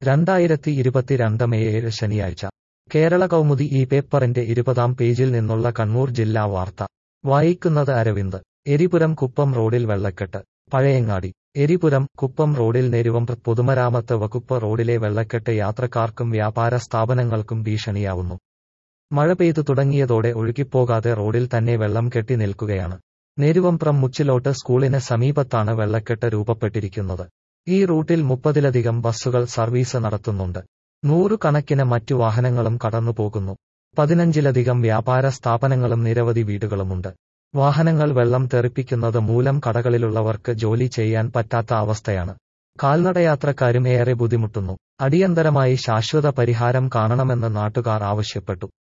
രണ്ടായിരത്തി ഇരുപത്തിരണ്ട് മെയ് ഏഴ് ശനിയാഴ്ച കേരള കൗമുദി ഈ പേപ്പറിന്റെ ഇരുപതാം പേജിൽ നിന്നുള്ള കണ്ണൂർ ജില്ലാ വാർത്ത വായിക്കുന്നത് അരവിന്ദ് എരിപുരം കുപ്പം റോഡിൽ വെള്ളക്കെട്ട് പഴയങ്ങാടി എരിപുരം കുപ്പം റോഡിൽ നെരുവം പൊതുമരാമത്ത് വകുപ്പ് റോഡിലെ വെള്ളക്കെട്ട് യാത്രക്കാർക്കും വ്യാപാര സ്ഥാപനങ്ങൾക്കും ഭീഷണിയാവുന്നു മഴ പെയ്തു തുടങ്ങിയതോടെ ഒഴുകിപ്പോകാതെ റോഡിൽ തന്നെ വെള്ളം കെട്ടി നിൽക്കുകയാണ് നെരുവംപ്രം മുച്ചിലോട്ട് സ്കൂളിന് സമീപത്താണ് വെള്ളക്കെട്ട് രൂപപ്പെട്ടിരിക്കുന്നത് ഈ റൂട്ടിൽ മുപ്പതിലധികം ബസ്സുകൾ സർവീസ് നടത്തുന്നുണ്ട് നൂറുകണക്കിന് മറ്റു വാഹനങ്ങളും കടന്നുപോകുന്നു പതിനഞ്ചിലധികം വ്യാപാര സ്ഥാപനങ്ങളും നിരവധി വീടുകളുമുണ്ട് വാഹനങ്ങൾ വെള്ളം തെറിപ്പിക്കുന്നത് മൂലം കടകളിലുള്ളവർക്ക് ജോലി ചെയ്യാൻ പറ്റാത്ത അവസ്ഥയാണ് കാൽനടയാത്രക്കാരും ഏറെ ബുദ്ധിമുട്ടുന്നു അടിയന്തരമായി ശാശ്വത പരിഹാരം കാണണമെന്ന് നാട്ടുകാർ ആവശ്യപ്പെട്ടു